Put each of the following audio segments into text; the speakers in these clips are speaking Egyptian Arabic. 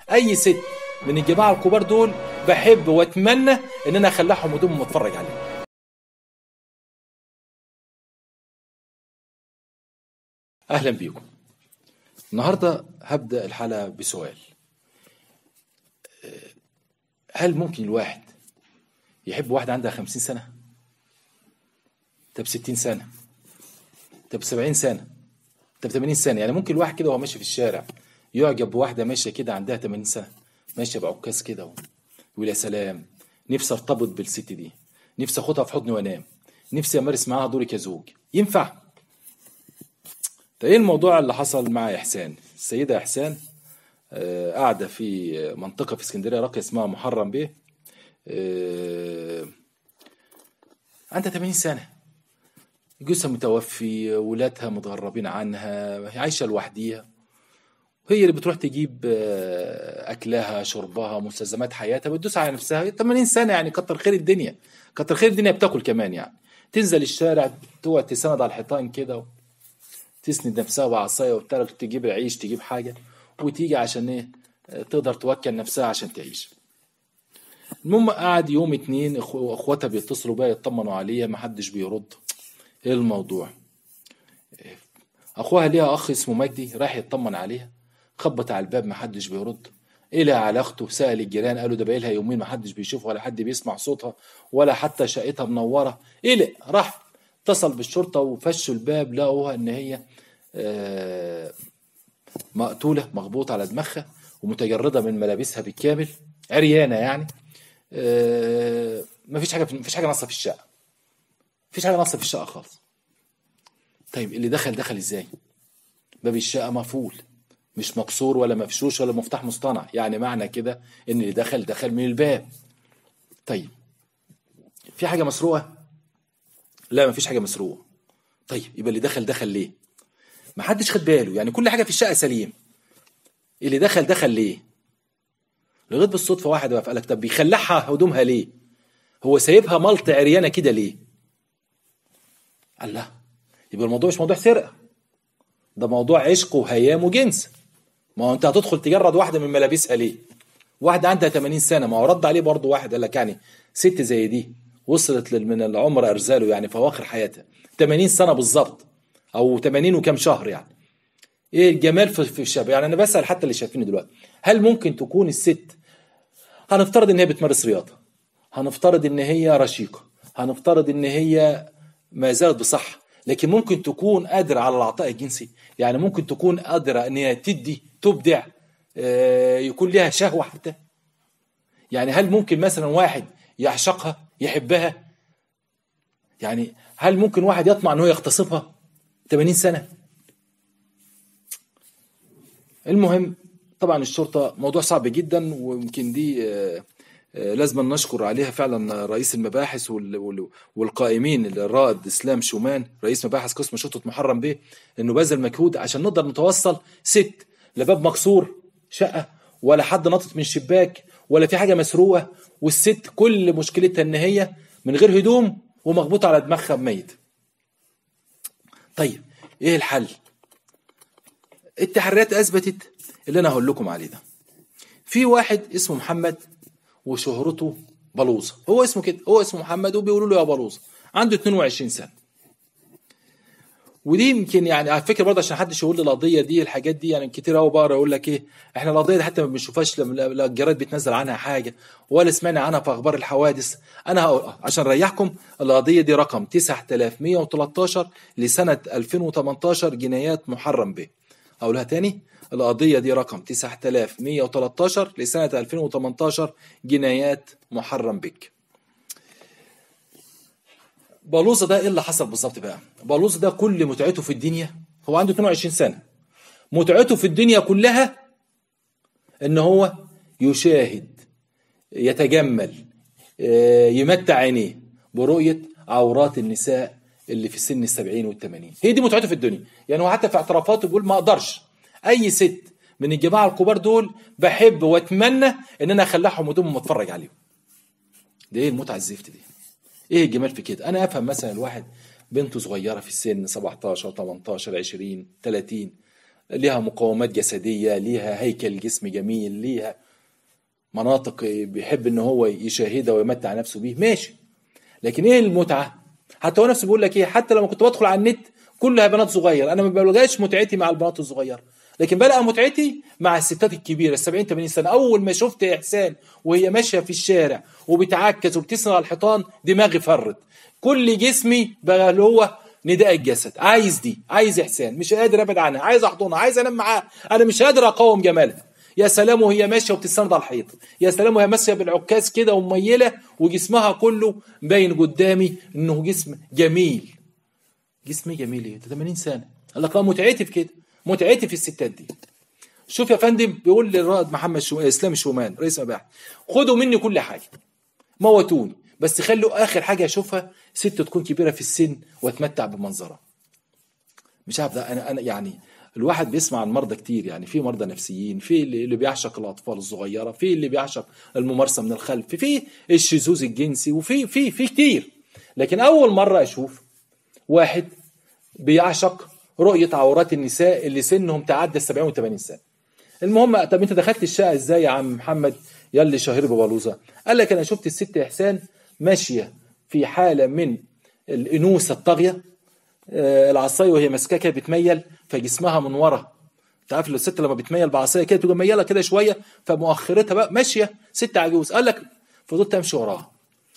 اي ست من الجماعه الكبار دول بحب واتمنى ان انا اخلعهم هدومهم واتفرج عليهم اهلا بيكم النهارده هبدا الحلقه بسؤال هل ممكن الواحد يحب واحده عندها خمسين سنه طب ستين سنه طب سبعين سنه طب 80 سنه يعني ممكن الواحد كده وهو ماشي في الشارع يعجب بواحده ماشيه كده عندها 80 سنه ماشيه بعكاز كده و- ويقول يا سلام نفسي ارتبط بالست دي نفسي اخدها في حضني وانام نفسي امارس معاها دوري كزوج ينفع ده ايه الموضوع اللي حصل مع احسان السيده احسان آه، قاعده في منطقه في اسكندريه راقيه اسمها محرم بيه آه، عندها 80 سنه جوزها متوفي ولادها متغربين عنها عايشه لوحديها هي اللي بتروح تجيب آه، اكلها شربها مستلزمات حياتها بتدوس على نفسها 80 سنه يعني كتر خير الدنيا كتر خير الدنيا بتاكل كمان يعني تنزل الشارع تقعد تسند على الحيطان كده تسند نفسها بعصايه وبتاع تجيب عيش تجيب حاجه وتيجي عشان ايه آه، تقدر توكل نفسها عشان تعيش المهم قعد يوم اتنين إخو- اخواتها بيتصلوا بيها يطمنوا عليها محدش بيرد ايه الموضوع اخوها ليها اخ اسمه مجدي راح يطمن عليها خبط على الباب محدش بيرد إلى على اخته سأل الجيران قالوا ده بقالها يومين محدش بيشوفها ولا حد بيسمع صوتها ولا حتى شقتها منوره قلق راح اتصل بالشرطه وفشوا الباب لقوها ان هي آه، مقتوله مخبوط على دماغها ومتجرده من ملابسها بالكامل عريانه يعني آه، مفيش حاجه مفيش حاجه ناقصه في الشقه مفيش حاجه ناقصه في الشقه خالص طيب اللي دخل دخل ازاي باب الشقه مقفول مش مكسور ولا مفشوش ولا مفتاح مصطنع يعني معنى كده ان اللي دخل دخل من الباب طيب في حاجه مسروقه لا مفيش حاجه مسروقه طيب يبقى اللي دخل دخل ليه ما حدش خد باله يعني كل حاجه في الشقه سليم اللي دخل دخل ليه لغايه بالصدفه واحد واقف قال لك طب بيخلعها هدومها ليه هو سايبها ملط عريانه كده ليه قال لا يبقى الموضوع مش موضوع سرقه ده موضوع عشق وهيام وجنس ما هو انت هتدخل تجرد واحده من ملابسها ليه واحده عندها 80 سنه ما هو رد عليه برضه واحد قال لك يعني ست زي دي وصلت لل- من العمر ارزاله يعني في اواخر حياتها 80 سنه بالظبط او 80 وكام شهر يعني ايه الجمال في في الشاب يعني انا بسال حتى اللي شايفيني دلوقتي هل ممكن تكون الست هنفترض ان هي بتمارس رياضه هنفترض ان هي رشيقه هنفترض ان هي ما زالت بصحه لكن ممكن تكون قادره على العطاء الجنسي يعني ممكن تكون قادره ان هي تدي تبدع آه، يكون لها شهوه حتى يعني هل ممكن مثلا واحد يعشقها يحبها يعني هل ممكن واحد يطمع ان هو يغتصبها 80 سنه المهم طبعا الشرطه موضوع صعب جدا ويمكن دي آه، آه، لازم نشكر عليها فعلا رئيس المباحث وال- وال- والقائمين الرائد اسلام شومان رئيس مباحث قسم شرطه محرم بيه انه بذل مجهود عشان نقدر نتوصل ست لا باب مكسور شقه ولا حد نطت من شباك ولا في حاجه مسروقه والست كل مشكلتها ان هي من غير هدوم ومخبوطه على دماغها ميت طيب ايه الحل التحريات اثبتت اللي انا هقول لكم عليه ده في واحد اسمه محمد وشهرته بلوزه هو اسمه كده هو اسمه محمد وبيقولوا له يا بلوزه عنده 22 سنه ودي يمكن يعني على فكره برضه عشان حدش يقول لي القضيه دي الحاجات دي يعني كتير قوي بقرا يقول لك ايه احنا القضيه دي حتى ما بنشوفهاش لما لا- لا الجرايد بتنزل عنها حاجه ولا سمعنا عنها في اخبار الحوادث انا هقول عشان اريحكم القضيه دي رقم 9113 لسنه 2018 جنايات محرم به اقولها تاني القضيه دي رقم 9113 لسنه 2018 جنايات محرم بك بلوزه ده ايه اللي حصل بالظبط بقى بلوزه ده كل متعته في الدنيا هو عنده 22 سنه متعته في الدنيا كلها ان هو يشاهد يتجمل آه، يمتع عينيه برؤيه عورات النساء اللي في سن السبعين والثمانين هي دي متعته في الدنيا يعني هو حتى في اعترافاته بيقول ما اقدرش اي ست من الجماعه الكبار دول بحب واتمنى ان انا اخلعهم هدومهم واتفرج عليهم ده ايه المتعه الزفت دي ايه الجمال في كده انا افهم مثلا الواحد بنته صغيره في السن 17 18 20 30 ليها مقاومات جسديه ليها هيكل جسم جميل ليها مناطق بيحب ان هو يشاهدها ويمتع نفسه بيه ماشي لكن ايه المتعه حتى هو نفسه بيقول لك ايه حتى لما كنت بدخل على النت كلها بنات صغير انا ما بلقاش متعتي مع البنات الصغيره لكن بلقى متعتي مع الستات الكبيره ال 70 80 سنه اول ما شفت احسان وهي ماشيه في الشارع وبتعكس وبتسند على الحيطان دماغي فرت كل جسمي بقى اللي هو نداء الجسد عايز دي عايز احسان مش قادر ابعد عنها عايز احضنها عايز انام معاها انا مش قادر اقاوم جمالها يا سلام وهي ماشيه وبتستند على الحيط يا سلام وهي ماشيه بالعكاز كده ومميله وجسمها كله باين قدامي انه جسم جميل جسمي جميل ايه ده 80 سنه قال لك اه متعتي في كده متعتي في الستات دي شوف يا فندم بيقول للرائد محمد شو... اسلام الشومان رئيس مباحث خدوا مني كل حاجه موتوني بس خلوا اخر حاجه اشوفها ست تكون كبيره في السن واتمتع بمنظرها مش عارف ده انا انا يعني الواحد بيسمع عن مرضى كتير يعني في مرضى نفسيين في اللي بيعشق الاطفال الصغيره في اللي بيعشق الممارسه من الخلف في الشذوذ الجنسي وفي في في كتير لكن اول مره اشوف واحد بيعشق رؤيه عورات النساء اللي سنهم تعدى ال 70 و 80 سنه المهم طب انت دخلت الشقه ازاي يا عم محمد يلي شهير ببلوزه قال لك انا شفت الست احسان ماشيه في حاله من الانوثه الطاغيه آه، العصايه وهي ماسكاها كده بتميل فجسمها من ورا انت عارف الست لما بتميل بعصايه كده تبقى مياله كده شويه فمؤخرتها بقى ماشيه ست عجوز قال لك فضلت امشي وراها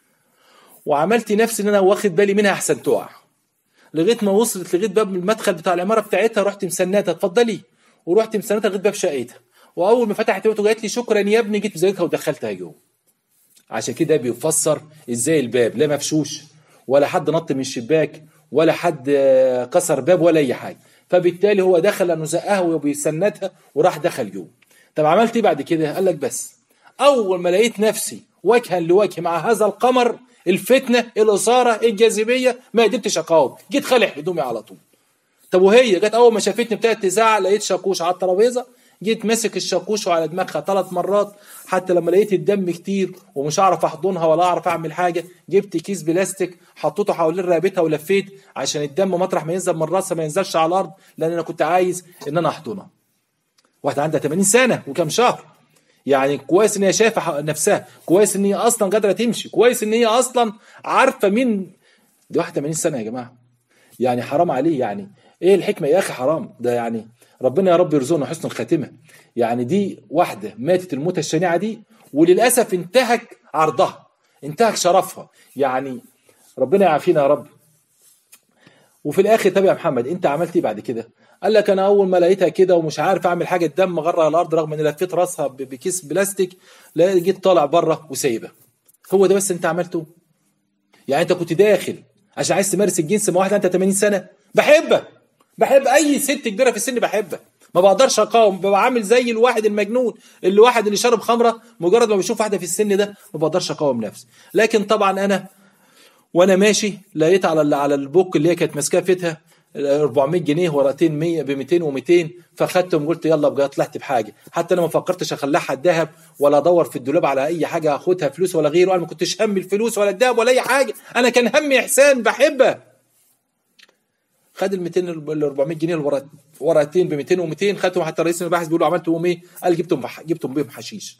وعملت نفسي ان انا واخد بالي منها احسن تقع لغايه ما وصلت لغايه باب المدخل بتاع العماره بتاعتها رحت مسناتها اتفضلي ورحت مسناتها لغايه باب شقتها واول ما فتحت بيته قالت لي شكرا يا ابني جيت بزيتها ودخلتها جوه عشان كده بيفسر ازاي الباب لا مفشوش ولا حد نط من الشباك ولا حد آه، كسر باب ولا اي حاجه فبالتالي هو دخل انه زقها وبيسندها وراح دخل جوه طب عملت ايه بعد كده قال لك بس اول ما لقيت نفسي وجها لوجه مع هذا القمر الفتنه الاثاره الجاذبيه ما قدرتش اقاوم جيت خلع هدومي على طول طب وهي جت اول ما شافتني ابتدت تزعق لقيت شاكوش على الترابيزه جيت ماسك الشاكوش وعلى دماغها ثلاث مرات حتى لما لقيت الدم كتير ومش هعرف احضنها ولا اعرف اعمل حاجه جبت كيس بلاستيك حطيته حوالين رقبتها ولفيت عشان الدم مطرح ما ينزل من راسها ما ينزلش على الارض لان انا كنت عايز ان انا احضنها واحده عندها 80 سنه وكم شهر يعني كويس ان هي شايفه نفسها كويس ان هي اصلا قادره تمشي كويس ان هي اصلا عارفه مين دي 81 سنه يا جماعه يعني حرام عليه يعني ايه الحكمه يا اخي حرام ده يعني ربنا يا رب يرزقنا حسن الخاتمه يعني دي واحده ماتت الموتة الشنيعه دي وللاسف انتهك عرضها انتهك شرفها يعني ربنا يعافينا يا رب وفي الاخر طب يا محمد انت عملت ايه بعد كده قال لك انا اول ما لقيتها كده ومش عارف اعمل حاجه الدم غرة على الارض رغم اني لفيت راسها بكيس بلاستيك لا جيت طالع بره وسايبها هو ده بس انت عملته يعني انت كنت داخل عشان عايز تمارس الجنس مع واحده انت 80 سنه بحبك بحب اي ست كبيره في السن بحبها ما بقدرش اقاوم ببقى عامل زي الواحد المجنون اللي واحد اللي شرب خمره مجرد ما بيشوف واحده في السن ده ما بقدرش اقاوم نفسي لكن طبعا انا وانا ماشي لقيت على على البوك اللي هي كانت ماسكاه فيتها 400 جنيه ورقتين 100 ب 200 و200 فاخدتهم قلت يلا بقى طلعت بحاجه حتى انا ما فكرتش اخلعها الذهب ولا ادور في الدولاب على اي حاجه اخدها فلوس ولا غيره انا ما كنتش همي الفلوس ولا الذهب ولا اي حاجه انا كان همي احسان بحبها خد ال 200 ال 400 جنيه ورقتين ب 200 و200 خدتهم حتى رئيس المباحث بيقول له عملتهم ايه؟ قال جبتهم بح... جبتهم بيهم حشيش.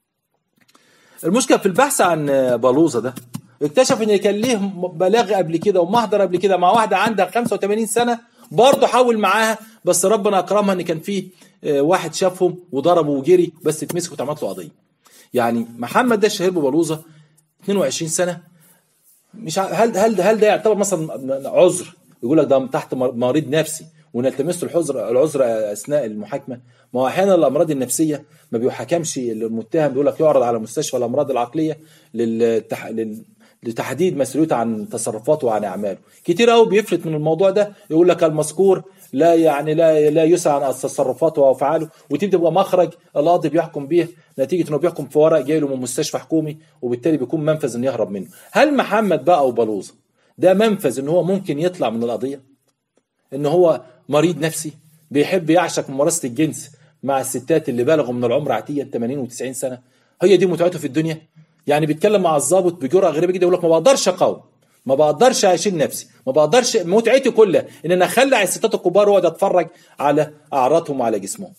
المشكله في البحث عن بلوزه ده اكتشف ان كان ليه بلاغ قبل كده ومحضر قبل كده مع واحده عندها 85 سنه برضه حاول معاها بس ربنا اكرمها ان كان في واحد شافهم وضربه وجري بس اتمسك واتعملت له قضيه. يعني محمد ده الشهير ببلوزه 22 سنه مش هل هل هل ده يعتبر مثلا عذر يقول لك ده تحت مريض نفسي ونلتمس له العذر العذر اثناء المحاكمه ما هو احيانا الامراض النفسيه ما بيحكمش المتهم بيقول لك يعرض على مستشفى الامراض العقليه للتح... لل... لتحديد مسؤوليته عن تصرفاته وعن اعماله كتير قوي بيفلت من الموضوع ده يقول لك المذكور لا يعني لا لا يسعى عن تصرفاته وافعاله ودي بتبقى مخرج القاضي بيحكم بيه نتيجه انه بيحكم في ورق جاي له من مستشفى حكومي وبالتالي بيكون منفذ انه يهرب منه هل محمد بقى او بلوزه ده منفذ ان هو ممكن يطلع من القضيه ان هو مريض نفسي بيحب يعشق ممارسه الجنس مع الستات اللي بالغوا من العمر عتيا 80 و90 سنه هي دي متعته في الدنيا يعني بيتكلم مع الضابط بجرأه غريبه جدا يقول لك ما بقدرش اقاوم ما بقدرش اشيل نفسي ما بقدرش متعتي كلها ان انا اخلع الستات الكبار واقعد اتفرج على اعراضهم وعلى جسمهم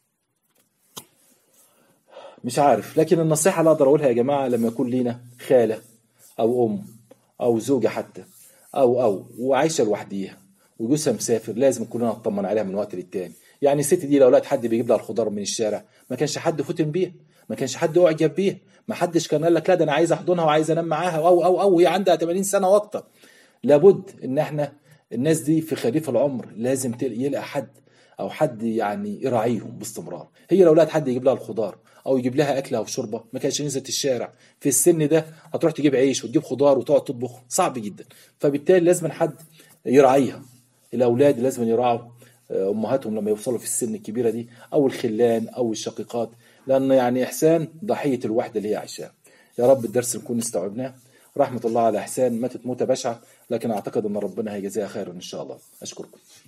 مش عارف لكن النصيحه اللي اقدر اقولها يا جماعه لما يكون لينا خاله او ام او زوجه حتى او او وعايشه لوحديها وجوزها مسافر لازم كلنا نطمن عليها من وقت للتاني يعني الست دي لو لقت حد بيجيب لها الخضار من الشارع ما كانش حد فتن بيها ما كانش حد اعجب بيها ما حدش كان قال لك لا ده انا عايز احضنها وعايز انام معاها او او او هي عندها 80 سنه واكتر لابد ان احنا الناس دي في خريف العمر لازم يلقى حد او حد يعني يراعيهم باستمرار هي لو لقت حد يجيب لها الخضار او يجيب لها اكلها وشربه ما كانش نزلت الشارع في السن ده هتروح تجيب عيش وتجيب خضار وتقعد تطبخ صعب جدا فبالتالي لازم حد يراعيها الاولاد لازم يراعوا امهاتهم لما يوصلوا في السن الكبيره دي او الخلان او الشقيقات لان يعني احسان ضحيه الوحده اللي هي عايشاها يا رب الدرس نكون استوعبناه رحمه الله على احسان ماتت موته بشعه لكن اعتقد ان ربنا هيجازيها خيرا ان شاء الله اشكركم